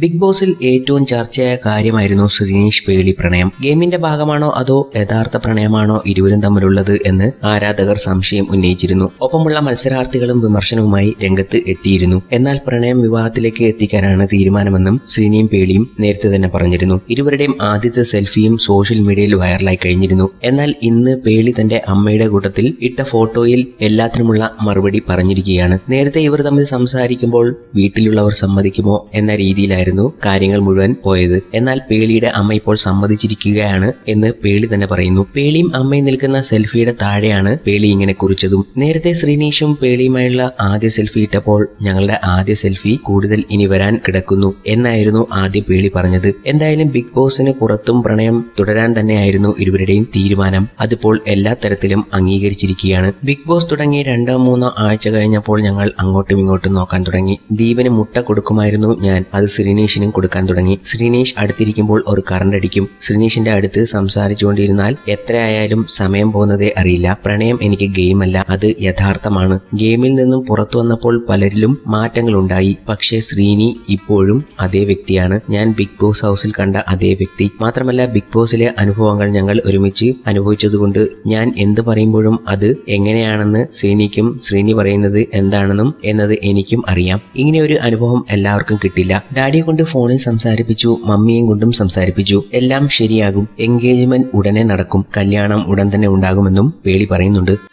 big ബോസിൽ ഏറ്റവും ചർച്ചയായ കാര്യമായിരുന്നു ശ്രീനീഷ് പേളി പ്രണയം ഗെയിമിന്റെ ഭാഗമാണോ അതോ യഥാർത്ഥ പ്രണയമാണോ ഇരുവരും തമ്മിലുള്ളത് എന്ന് ആരാധകർ സംശയം ഉന്നയിച്ചിരുന്നു ഒപ്പമുള്ള മത്സരാർത്ഥികളും വിമർശനവുമായി രംഗത്ത് എത്തിയിരുന്നു എന്നാൽ പ്രണയം വിവാഹത്തിലേക്ക് എത്തിക്കാനാണ് തീരുമാനമെന്നും ശ്രീനിയും പേളിയും നേരത്തെ തന്നെ പറഞ്ഞിരുന്നു ഇരുവരുടെയും ആദ്യത്തെ സെൽഫിയും സോഷ്യൽ മീഡിയയിൽ വൈറലായി കഴിഞ്ഞിരുന്നു എന്നാൽ ഇന്ന് പേളി തന്റെ അമ്മയുടെ കൂട്ടത്തിൽ ഇട്ട ഫോട്ടോയിൽ എല്ലാത്തിനുമുള്ള മറുപടി പറഞ്ഞിരിക്കുകയാണ് നേരത്തെ ഇവർ തമ്മിൽ സംസാരിക്കുമ്പോൾ വീട്ടിലുള്ളവർ സമ്മതിക്കുമോ എന്ന രീതിയിലായിരുന്നു കാര്യങ്ങൾ മുഴുവൻ പോയത് എന്നാൽ പേളിയുടെ അമ്മ ഇപ്പോൾ സമ്മതിച്ചിരിക്കുകയാണ് എന്ന് പേളി തന്നെ പറയുന്നു പേളിയും അമ്മയും നിൽക്കുന്ന സെൽഫിയുടെ താഴെയാണ് പേളി ഇങ്ങനെ കുറിച്ചതും നേരത്തെ ശ്രീനീഷും പേളിയുമായുള്ള ആദ്യ സെൽഫി ഇട്ടപ്പോൾ ഞങ്ങളുടെ ആദ്യ സെൽഫി കൂടുതൽ ഇനി വരാൻ കിടക്കുന്നു എന്നായിരുന്നു ആദ്യം പേളി പറഞ്ഞത് എന്തായാലും ബിഗ് ബോസിന് പുറത്തും പ്രണയം തുടരാൻ തന്നെയായിരുന്നു ഇരുവരുടെയും തീരുമാനം അതിപ്പോൾ എല്ലാ തരത്തിലും അംഗീകരിച്ചിരിക്കുകയാണ് ബിഗ് ബോസ് തുടങ്ങി രണ്ടോ മൂന്നോ ആഴ്ച കഴിഞ്ഞപ്പോൾ ഞങ്ങൾ അങ്ങോട്ടും ഇങ്ങോട്ടും നോക്കാൻ തുടങ്ങി ദീപന് മുട്ട കൊടുക്കുമായിരുന്നു ഞാൻ അത് ശ്രീനീഷിനും കൊടുക്കാൻ തുടങ്ങി ശ്രീനീഷ് അടുത്തിരിക്കുമ്പോൾ ഒരു കറണ്ട് അടിക്കും ശ്രീനീഷിന്റെ അടുത്ത് സംസാരിച്ചുകൊണ്ടിരുന്നാൽ എത്രയായാലും സമയം പോകുന്നതേ അറിയില്ല പ്രണയം എനിക്ക് ഗെയിമല്ല അത് യഥാർത്ഥമാണ് ഗെയിമിൽ നിന്നും പുറത്തു വന്നപ്പോൾ പലരിലും മാറ്റങ്ങൾ ഉണ്ടായി പക്ഷേ ശ്രീനി ഇപ്പോഴും അതേ വ്യക്തിയാണ് ഞാൻ ബിഗ് ബോസ് ഹൗസിൽ കണ്ട അതേ വ്യക്തി മാത്രമല്ല ബിഗ് ബോസിലെ അനുഭവങ്ങൾ ഞങ്ങൾ ഒരുമിച്ച് അനുഭവിച്ചതുകൊണ്ട് ഞാൻ എന്ത് പറയുമ്പോഴും അത് എങ്ങനെയാണെന്ന് ശ്രീനിക്കും ശ്രീനി പറയുന്നത് എന്താണെന്നും എന്നത് എനിക്കും അറിയാം ഇങ്ങനെ ഒരു അനുഭവം എല്ലാവർക്കും കിട്ടില്ല ഡാഡിയെ കൊണ്ട് ഫോണിൽ സംസാരിപ്പിച്ചു മമ്മിയും കൊണ്ടും സംസാരിപ്പിച്ചു എല്ലാം ശരിയാകും എൻഗേജ്മെന്റ് ഉടനെ നടക്കും കല്യാണം ഉടൻ തന്നെ ഉണ്ടാകുമെന്നും പേളി പറയുന്നുണ്ട്